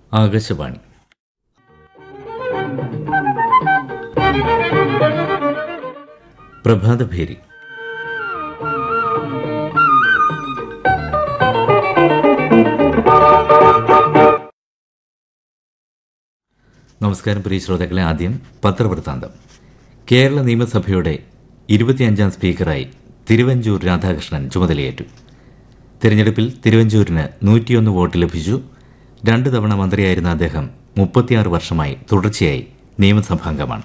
ആകാശവാണി പ്രഭാതഭേരി നമസ്കാരം പ്രിയ ശ്രോതാക്കളെ ആദ്യം പത്രവൃത്താന്തം കേരള നിയമസഭയുടെ ഇരുപത്തിയഞ്ചാം സ്പീക്കറായി തിരുവഞ്ചൂർ രാധാകൃഷ്ണൻ ചുമതലയേറ്റു തിരഞ്ഞെടുപ്പിൽ തിരുവഞ്ചൂരിന് നൂറ്റിയൊന്ന് വോട്ട് ലഭിച്ചു രണ്ടു തവണ മന്ത്രിയായിരുന്ന അദ്ദേഹം മുപ്പത്തിയാറ് വർഷമായി തുടർച്ചയായി നിയമസഭാംഗമാണ്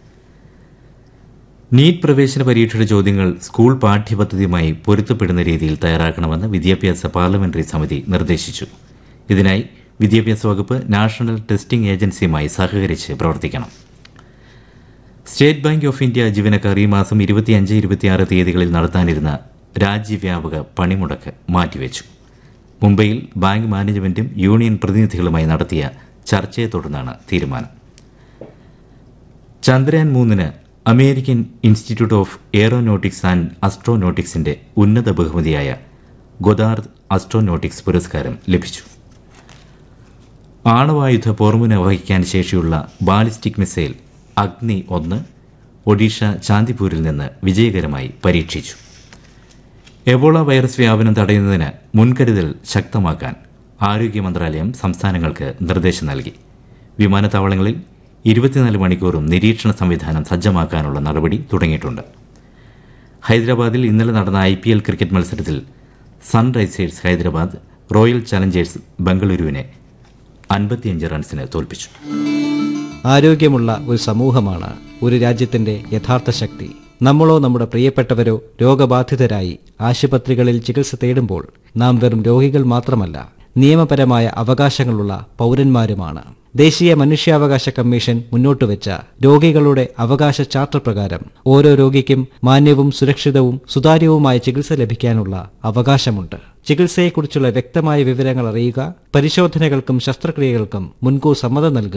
നീറ്റ് പ്രവേശന പരീക്ഷയുടെ ചോദ്യങ്ങൾ സ്കൂൾ പാഠ്യപദ്ധതിയുമായി പൊരുത്തപ്പെടുന്ന രീതിയിൽ തയ്യാറാക്കണമെന്ന് വിദ്യാഭ്യാസ പാർലമെന്ററി സമിതി നിർദ്ദേശിച്ചു ഇതിനായി വിദ്യാഭ്യാസ വകുപ്പ് നാഷണൽ ടെസ്റ്റിംഗ് ഏജൻസിയുമായി സഹകരിച്ച് പ്രവർത്തിക്കണം സ്റ്റേറ്റ് ബാങ്ക് ഓഫ് ഇന്ത്യ ജീവനക്കാർ ഈ മാസം ഇരുപത്തിയഞ്ച് ഇരുപത്തിയാറ് തീയതികളിൽ നടത്താനിരുന്ന രാജ്യവ്യാപക പണിമുടക്ക് മാറ്റിവെച്ചു മുംബൈയിൽ ബാങ്ക് മാനേജ്മെന്റും യൂണിയൻ പ്രതിനിധികളുമായി നടത്തിയ ചർച്ചയെ തുടർന്നാണ് തീരുമാനം ചന്ദ്രയാൻ മൂന്നിന് American Institute of Aeronautics and അസ്ട്രോനോട്ടിക്സിന്റെ ഉന്നത ബഹുമതിയായ ഗൊദാർദ് അസ്ട്രോനോട്ടിക്സ് പുരസ്കാരം ലഭിച്ചു ആണവായുധ പോർമുന വഹിക്കാൻ ശേഷിയുള്ള ബാലിസ്റ്റിക് മിസൈൽ അഗ്നി ഒന്ന് ഒഡീഷ ചാന്ദിപൂരിൽ നിന്ന് വിജയകരമായി പരീക്ഷിച്ചു എബോള വൈറസ് വ്യാപനം തടയുന്നതിന് മുൻകരുതൽ ശക്തമാക്കാൻ ആരോഗ്യ മന്ത്രാലയം സംസ്ഥാനങ്ങൾക്ക് നിർദ്ദേശം നൽകി വിമാനത്താവളങ്ങളിൽ ഇരുപത്തിനാല് മണിക്കൂറും നിരീക്ഷണ സംവിധാനം സജ്ജമാക്കാനുള്ള നടപടി തുടങ്ങിയിട്ടുണ്ട് ഹൈദരാബാദിൽ ഇന്നലെ നടന്ന ഐ പി എൽ ക്രിക്കറ്റ് മത്സരത്തിൽ സൺറൈസേഴ്സ് ഹൈദരാബാദ് റോയൽ ചലഞ്ചേഴ്സ് ബംഗളൂരുവിനെ അൻപത്തിയഞ്ച് റൺസിന് തോൽപ്പിച്ചു ആരോഗ്യമുള്ള ഒരു സമൂഹമാണ് ഒരു രാജ്യത്തിന്റെ യഥാർത്ഥ ശക്തി നമ്മളോ നമ്മുടെ പ്രിയപ്പെട്ടവരോ രോഗബാധിതരായി ആശുപത്രികളിൽ ചികിത്സ തേടുമ്പോൾ നാം വെറും രോഗികൾ മാത്രമല്ല നിയമപരമായ അവകാശങ്ങളുള്ള പൗരന്മാരുമാണ് ദേശീയ മനുഷ്യാവകാശ കമ്മീഷൻ മുന്നോട്ടുവച്ച രോഗികളുടെ അവകാശ ചാർട്ടർ പ്രകാരം ഓരോ രോഗിക്കും മാന്യവും സുരക്ഷിതവും സുതാര്യവുമായ ചികിത്സ ലഭിക്കാനുള്ള അവകാശമുണ്ട് ചികിത്സയെക്കുറിച്ചുള്ള വ്യക്തമായ വിവരങ്ങൾ അറിയുക പരിശോധനകൾക്കും ശസ്ത്രക്രിയകൾക്കും മുൻകൂർ സമ്മതം നൽകുക